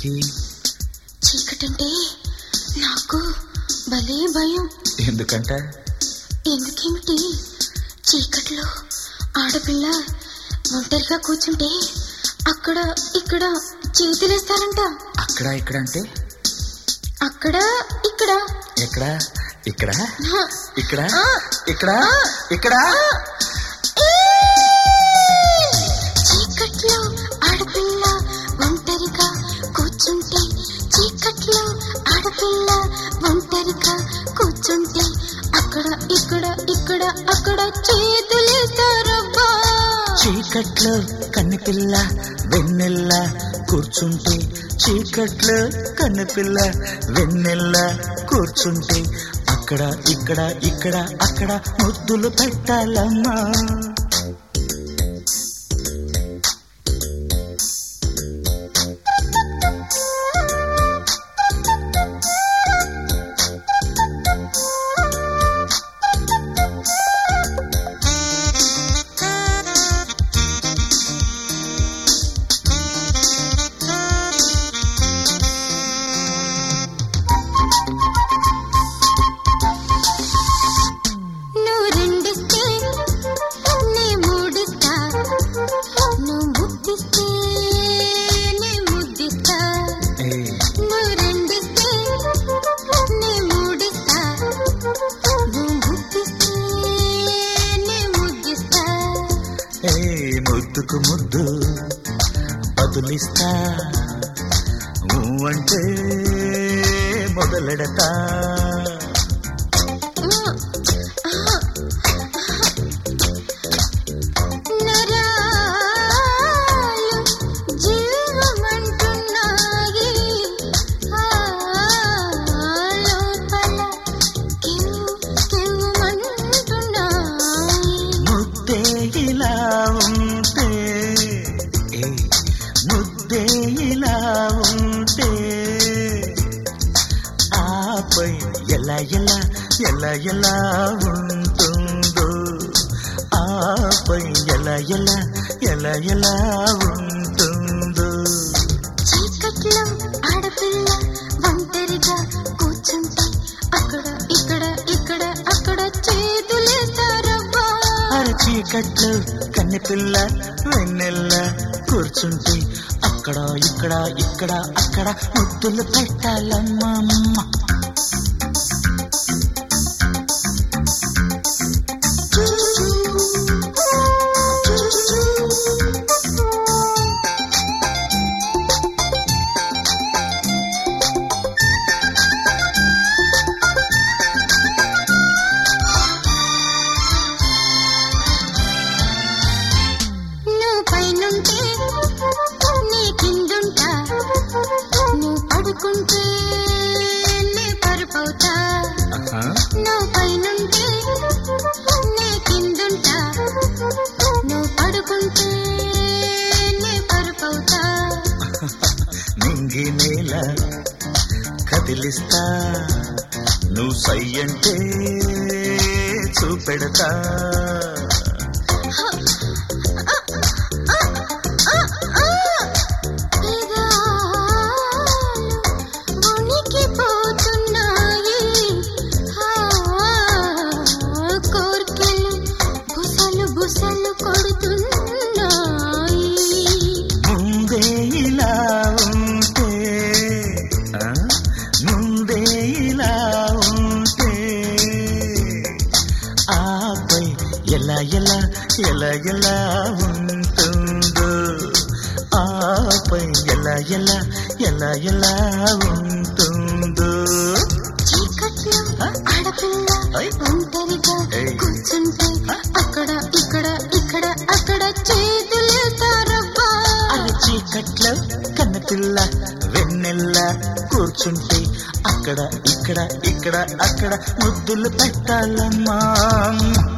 ఎందుకే చీకటంటే నాకు భలే భయం ఎందుకంట ఎందుకేమిటి చీకట్లో ఆడపిల్ల ఒంటరిగా కూర్చుంటే అక్కడ ఇక్కడ చేతులేస్తారంట అక్కడ ఇక్కడ అంటే అక్కడ ఇక్కడ ఎక్కడ ఇక్కడ హ, ఇక్కడ ఆ, ఇక్కడ ఇక్కడ చీకట్లో ఆడపిల్ల ఒంటరిగా కూర్చుంటే చీకట్లో ఆడపిల్ల ఒంటరిగా కూర్చుంటే అక్కడ ఇక్కడ ఇక్కడ అక్కడ చేతులేస్తారబ్బా చీకట్లో కన్నెపిల్ల వెన్నెల్ల కూర్చుంటే చీకట్లో కన్నెపిల్ల వెన్నెల్ల కూర్చుంటే అక్కడ ఇక్కడ ఇక్కడ అక్కడ ముద్దులు పెట్టాలమ్మా నువ్వు రెండిస్తే నీ మూడిస్తా నువ్వు ముద్దిస్తే నీ ముద్దిస్తా ఏ, నువ్వు రెండిస్తే నీ మూడిస్తా నువ్వు ముద్దిస్తే నీ ముద్దిస్తా ఏ ముద్దుకు ముద్దు బదులిస్తా ఊ అంటే మొదలెడతా నరాలు జీవమంటున్నాయి ఆ లోపల కివ్వు కివ్వుమంటున్నాయి ముద్దే ఇలా ఉంటే ఏ, ముద్దే ఇలా ఉంటే ఆపై ఎలా ఎలా ఎలా ఎలా ఉంటుందో ఆపై ఎలా ఎలా ఎలా ఎలా ఉంటుందో చీకట్లో ఆడపిల్ల ఒంటరిగా కూర్చుంటే అక్కడ ఇక్కడ ఇక్కడ అక్కడ చేతులేస్తారబ్బా అర చీకట్లు కన్నెపిల్ల వెన్నెల్ల కూర్చుంటే అక్కడ ఇక్కడ ఇక్కడ అక్కడ ముద్దులు పెట్టాలమ్మా అమ్మ. నువ్వు పైనుంటే నీ కిందుంటా నువ్వు పడుకుంటే నే పరుపవుతా ఆహా. నువ్వు పైనుంటే నే కిందుంటా నువ్వు పడుకుంటే నే పరుపవుతా నింగి నేల కదిలిస్తా నువ్వు సై అంటే చూపెడతా ఉనికిపోతున్నాయి కోర్కెలు బుసలు బుసలు కొడుతున్నాయి ముందే ఇలా ఉంటే ఆ? ముందే ఇలా ఉంటే ఆపై ఎలా ఎలా ఎలా ఎలా ఉంటుందో ఆపై ఎలా ఎలా ఎలా ఎలా ఉంటుందో చీకట్లో ఆడపిల్ల ఐ. ఒంటరిగా ఏయ్. కూర్చుంటే అక్కడ ఇక్కడ ఇక్కడ అక్కడ చేతులేస్తారబ్బా అది చీకట్లో కన్నపిల్ల వెన్నెల్ల కూర్చుంటే అక్కడ ఇక్కడ ఇక్కడ అక్కడ ముద్దులు పెట్టాలమ్మా